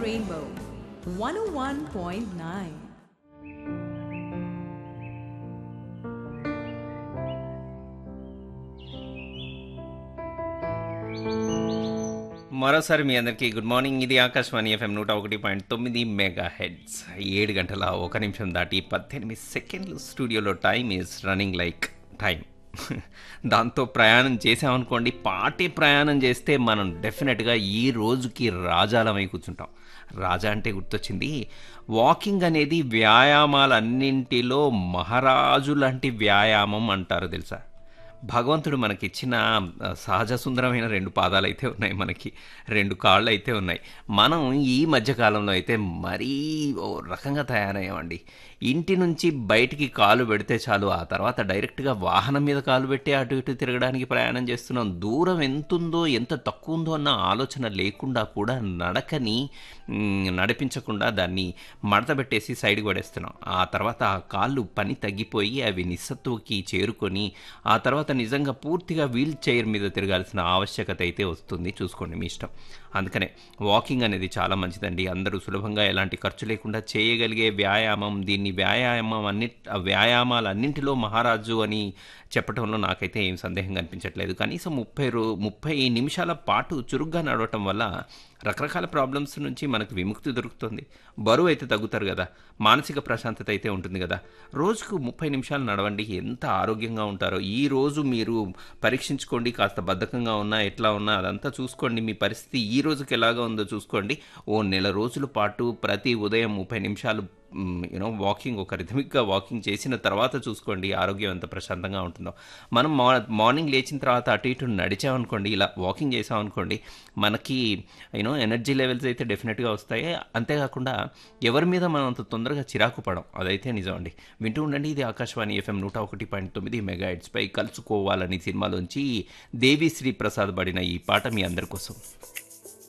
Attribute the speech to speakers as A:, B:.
A: Rainbow 101.9.
B: మరోసారి మీ అందరికీ good morning ఇది ఆకాశవాణి ఎఫ్ఎం నూట ఒకటి పాయింట్ తొమ్మిది మెగా హెడ్స్ ఏడు గంటల ఒక నిమిషం దాటి పద్దెనిమిది సెకండ్లు స్టూడియోలో time is running like time దాంతో ప్రయాణం చేసామనుకోండి పాటే ప్రయాణం చేస్తే మనం డెఫినెట్గా ఈ రోజుకి రాజాలమై కూర్చుంటాం రాజా అంటే గుర్తొచ్చింది వాకింగ్ అనేది వ్యాయామాలన్నింటిలో మహారాజు లాంటి వ్యాయామం అంటారు తెలుసా భగవంతుడు మనకిచ్చిన ఆ, సహజ సుందరమైన రెండు పాదాలు అయితే ఉన్నాయి మనకి రెండు కాళ్ళు అయితే ఉన్నాయి మనం ఈ మధ్యకాలంలో అయితే మరీ ఓ రకంగా తయారయ్యామండి ఇంటి నుంచి బయటికి కాలు పెడితే చాలు ఆ తర్వాత డైరెక్ట్గా వాహనం మీద కాలు పెట్టి అటు ఇటు తిరగడానికి ప్రయాణం చేస్తున్నాం దూరం ఎంతుందో ఎంత తక్కువ ఉందో అన్న ఆలోచన లేకుండా కూడా నడకని మ్, నడిపించకుండా దాన్ని మడత పెట్టేసి సైడ్కి పడేస్తున్నాం ఆ తర్వాత ఆ కాళ్ళు పని తగ్గిపోయి అవి నిస్సత్తుకి చేరుకొని ఆ తర్వాత నిజంగా పూర్తిగా వీల్ చైర్ మీద తిరగాల్సిన ఆవశ్యకత అయితే వస్తుంది చూసుకోండి మీ ఇష్టం అందుకనే వాకింగ్ అనేది చాలా మంచిదండి అందరూ సులభంగా ఎలాంటి ఖర్చు లేకుండా చేయగలిగే వ్యాయామం దీన్ని వ్యాయామం అన్ని వ్యాయామాలన్నింటిలో మహారాజు అని చెప్పడంలో నాకైతే ఏం సందేహం కనిపించట్లేదు కనీసం ముప్పై రో ముప్పై నిమిషాల పాటు చురుగ్గా నడవటం వల్ల రకరకాల ప్రాబ్లమ్స్ నుంచి మనకు విముక్తి దొరుకుతుంది బరువు అయితే తగ్గుతారు కదా మానసిక ప్రశాంతత అయితే ఉంటుంది కదా రోజుకు ముప్పై నిమిషాలు నడవండి ఎంత ఆరోగ్యంగా ఉంటారో ఈ రోజు మీరు పరీక్షించుకోండి కాస్త బద్ధకంగా ఉన్నా ఎట్లా ఉన్నా అదంతా చూసుకోండి మీ పరిస్థితి ఈ రోజుకి ఎలాగా ఉందో చూసుకోండి ఓ నెల రోజుల పాటు ప్రతి ఉదయం ముప్పై నిమిషాలు యూనో వాకింగ్ ఒక రిథమిక్గా వాకింగ్ చేసిన తర్వాత చూసుకోండి ఆరోగ్యం ఎంత ప్రశాంతంగా ఉంటుందో మనం మా మార్నింగ్ లేచిన తర్వాత అటు ఇటు నడిచామనుకోండి ఇలా వాకింగ్ చేసామనుకోండి మనకి యూనో ఎనర్జీ లెవెల్స్ అయితే డెఫినెట్గా వస్తాయి అంతేకాకుండా ఎవరి మీద మనం అంత తొందరగా చిరాకు పడం అదైతే నిజం అండి వింటూ ఉండండి ఇది ఆకాశవాణి ఎఫ్ఎం నూట ఒకటి పాయింట్ తొమ్మిది మెగా పై కలుసుకోవాలని సినిమాలోంచి దేవిశ్రీ ప్రసాద్ పడిన ఈ పాట మీ అందరి కోసం